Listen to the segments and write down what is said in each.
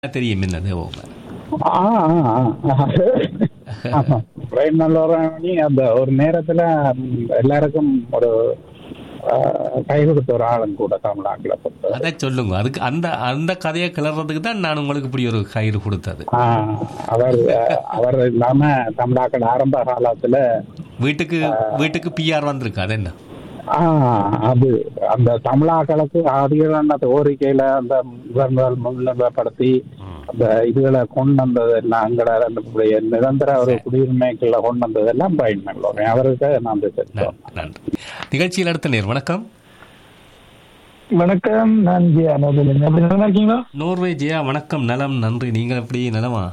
தெரியும் என்ன தேவோங்க ஆ, ஆ, ஆ. ஆமா. பிரைன் நல்லவராணி அந்த ஒரு நேரத்துல ம், எல்லாருக்கும் ஒரு ஆ, கை கொடுத்த ஒரு ஆளும் கூட தமிழாங்கில பொறுத்த அதை சொல்லுங்க அதுக்கு அந்த அந்த கதையை கிளறதுக்கு தான் நான் உங்களுக்கு இப்படி ஒரு கயிறு கொடுத்தது ஆ, அவர் அவர் இல்லாம தமிழாக்கள் ஆரம்ப காலத்துல வீட்டுக்கு வீட்டுக்கு பிஆர் வந்திருக்கு அது என்ன ஆ, அது அந்த தமிழாக்களுக்கு அதிகமான கோரிக்கையில அந்த முதல் முதல் முன்னிலைப்படுத்தி அந்த இதுகளை கொண்டு வந்தது எல்லாம் அங்கட அந்த உடைய நிரந்தர ஒரு குடியுரிமைக்குள்ள கொண்டு வந்ததெல்லாம் பிரைன் நல்லவரேன் அவருக்கு நான் செஞ்சோம் நன்றி, நன்றி நிகழ்ச்சியில் அடுத்த நேர் வணக்கம் வணக்கம் நான் ஜியா நோபலின் எப்படி நல்லா இருக்கீங்களா நோர்வே ஜெயா வணக்கம் நலம் நன்றி நீங்கள் எப்படி நலமா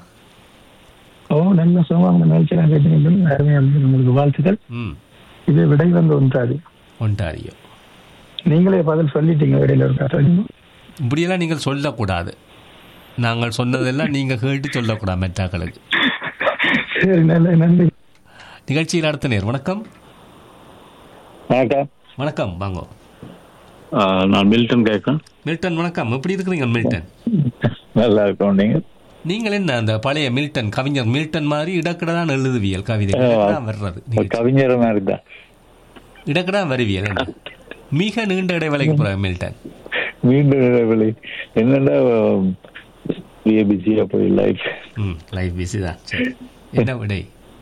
ஓ நல்ல சுகமாக நிகழ்ச்சி நான் கேட்டீங்க அருமையா இருந்தது. உங்களுக்கு வாழ்த்துக்கள் ம் இது விடை வந்து ஒன்றாது ஒன்டாரியோ நீங்களே பதில் சொல்லிட்டீங்க இடையில இருக்காரு இப்படியெல்லாம் நீங்கள் சொல்லக்கூடாது நாங்கள் சொன்னதெல்லாம் நீங்கள் கேட்டு சொல்லக்கூடாது மெட்டாக்களுக்கு சரி நல்ல நன்றி நிகழ்ச்சியில் அடுத்த நேர் வணக்கம் வணக்கம் வணக்கம் வாங்கோ ஆ, நான் மில்டன் கேட்கிறேன் மில்டன் வணக்கம் எப்படி இருக்கிறீங்க மில்டன் நல்லா இருக்கோம் நீங்க நீங்கள் என்ன அந்த பழைய மில்டன் கவிஞர் மில்டன் மாதிரி இடக்கிட தான் எழுதுவியல் கவிதை இடக்கிட வர்றது ஒரு நீங்க கவிஞர் மாதிரி தான் இடக்கிட வருவியல் என்ன மிக நீண்ட இடைவேளைக்கு போறாங்க மில்டன் மீண்டும் இடைவெளி என்னடா பிசியா போய் லைஃப் ம் லைஃப் பிஸி தான் சரி என்ன விடை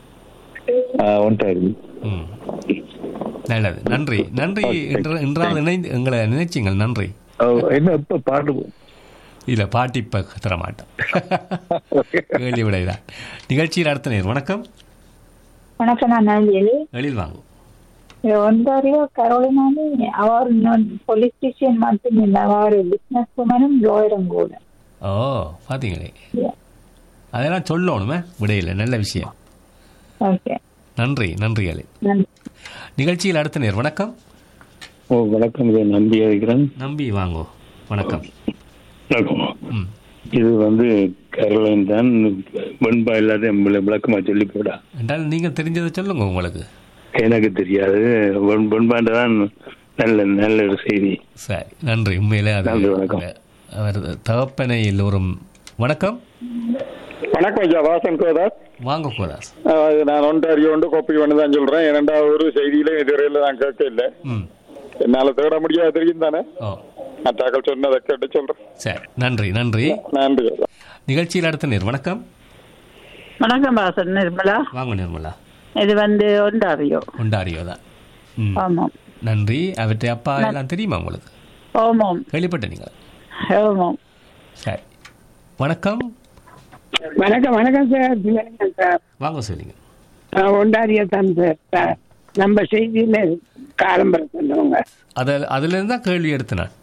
ஒன்றாரு ம் நல்லது நன்றி நன்றி இன்ற- இன்றாவது இணைந்து எங்களை நினைச்சிங்கள் நன்றி என்ன இப்ப பாட்டு இல்ல பாட்டி இப்ப தர மாட்டோம் கேள்வி விடைதான் நிகழ்ச்சியில் அடுத்த நேர் வணக்கம் வணக்கம் நான் நந்தியலி எழில் வாங்கும் ஒன்றாரியோ கரோலினானி அவர் பொலிட்டீஷியன் மட்டும் இல்லை அவர் பிசினஸ் உமனும் லோயரும் கூட ஓ பாத்தீங்களே அதெல்லாம் சொல்லணுமே விடையில நல்ல விஷயம் ஓகே நன்றி நன்றி எழில் நன்றி நிகழ்ச்சியில் அடுத்த நேர் வணக்கம் ஓ வணக்கம் இதை நம்பி இருக்கிறேன் நம்பி வாங்கோ வணக்கம் வணக்கம் ம் இது வந்து கேரளைன் தான் வெண்பா இல்லாத விளக்கமா சொல்லி போடா என்றால் நீங்கள் தெரிஞ்சதை சொல்லுங்க உங்களுக்கு எனக்கு தெரியாது வெண்- வெண்பாண்ட தான் நல்ல நல்ல ஒரு செய்தி சரி நன்றி உண்மையிலே அது நன்றி, வணக்கம். அவர் தகப்பனை எல்லோரும் வணக்கம் வணக்கம் ஐயா வாசன் கோதாஸ் வாங்க கோதாஸ் அஹ் நான் ஒன்றாரியோ ஒன்று கோப்பி பண்ணி தான் சொல்றேன் இரண்டாவது ஒரு செய்தியில இதுவரையில நான் கேட்க இல்லை ம் என்னால தேட முடியாது தெரியும் தானே ஓ நான் தாக்கல் சொன்னதை கேட்டு சொல்றேன் சரி நன்றி நன்றி நன்றி ஐயா நிகழ்ச்சியில் அடுத்த நேர் வணக்கம் வணக்கம் வாசன் நிர்மலா வாங்க நிர்மலா இது வந்து ஒன்றாரியோ கொண்டாடியோ தான் ம் ஆமாம் நன்றி அவற்றை அப்பா எல்லாம் தெரியுமா உங்களுக்கு ஓமோம் கேள்விப்பட்ட நீங்கள் ஓமோம் சரி வணக்கம் வணக்கம் வணக்கம் சார் சிவலிங்கம் சார் வாங்க சொல்லுங்க நான் ஒண்டாரியா தான் சார் சார் நம்ம செய்தியில காலம்பரம் சொன்னவங்க அதில் அதுலேருந்து தான் கேள்வி எடுத்து நான்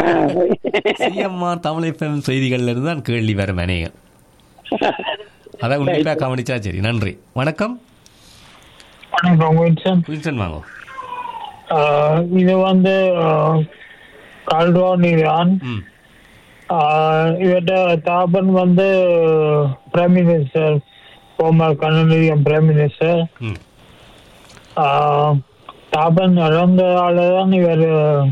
சிஎம்ஆர் தமிழ் எஃப்எம் செய்திகள்ல இருந்து தான் கேள்வி வரும் அநேகம் அதை உன்னிப்பாக கவனிச்சா சரி நன்றி வணக்கம் வணக்கம் வின்சன் வில்சன் வாங்க ஆஹ் இது வந்து கால்ரோன் இரான் ம் இவர்கிட்ட தாபன் வந்து prime minister former Canadian prime minister ம் தாபன் இறந்ததால தான் இவர்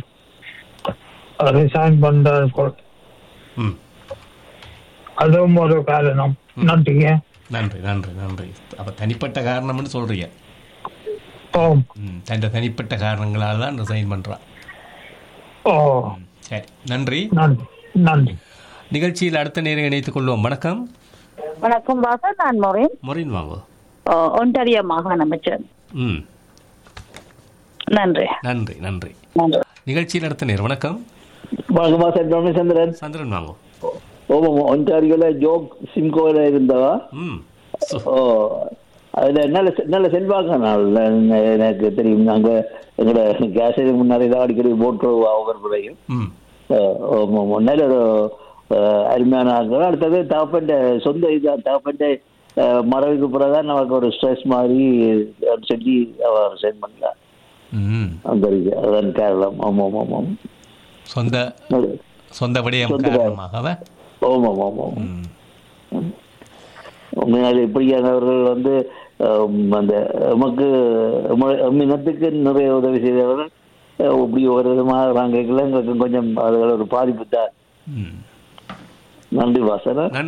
ரிசைன் பண்றாரு போல. ம் அதுவும் ஒரு காரணம் நன்றிங்க நன்றி நன்றி நன்றி அப்போ தனிப்பட்ட காரணம்னு சொல்றீங்க ஓ ம் தன் தனிப்பட்ட காரணங்களால் தான் ரிசைன் பண்ணுறான் ஓ சரி நன்றி நன்றி நன்றி நிகழ்ச்சியில் அடுத்த நேரம் இணைத்துக் கொள்வோம் வணக்கம் வணக்கம் வாசன் நான் மொரேன் மொரின் வாங்கோ ஒன்றாரிய மாகாண அமைச்சர் ம் நன்றி நன்றி நன்றி நன்றி நிகழ்ச்சியில் அடுத்த நேரம் வணக்கம் வணக்கமா சார் ரமேசந்திரன் சந்திரன் வாங்கோ ஓமாம் ஒன்றாரியோல ஜோக் சிம்கோல இருந்தவா ம் சு- ஓ அதுல நல்ல நல்ல செல்வாக்க நாள் எனக்கு தெரியும் நாங்க எங்களோட கேஸ் முன்னாடி தான் அடிக்கடி போட்டு ஒவ்வொரு முறையும் ம் ஓமாம் நல்ல ஒரு அஹ், அருமையான ஆட்கள் அடுத்தது தகப்பன் சொந்த இதா தகப்பன் மறைவுக்கு பிறகுதான் நமக்கு ஒரு ஸ்ட்ரெஸ் மாதிரி சொல்லி அவர் சென்ட் பண்ணலாம் ம் அந்த இது அதான் கேரளம் ஆமாம் ஆமாம் சொந்த சொந்த விடயம் சொந்த காரணமாக ஆமாம் ஆமாம் ம் உண்மையாக இப்படியானவர்கள் வந்து அஹ், அந்த நமக்கு நம்ம- நம்ம இனத்துக்கு நிறைய உதவி செய்தவர்கள் அஹ், இப்படி ஒரு விதமாக நாங்கள் எங்களுக்கு கொஞ்சம் அதுகள் ஒரு பாதிப்பு தான் ம் நன்றி வாசன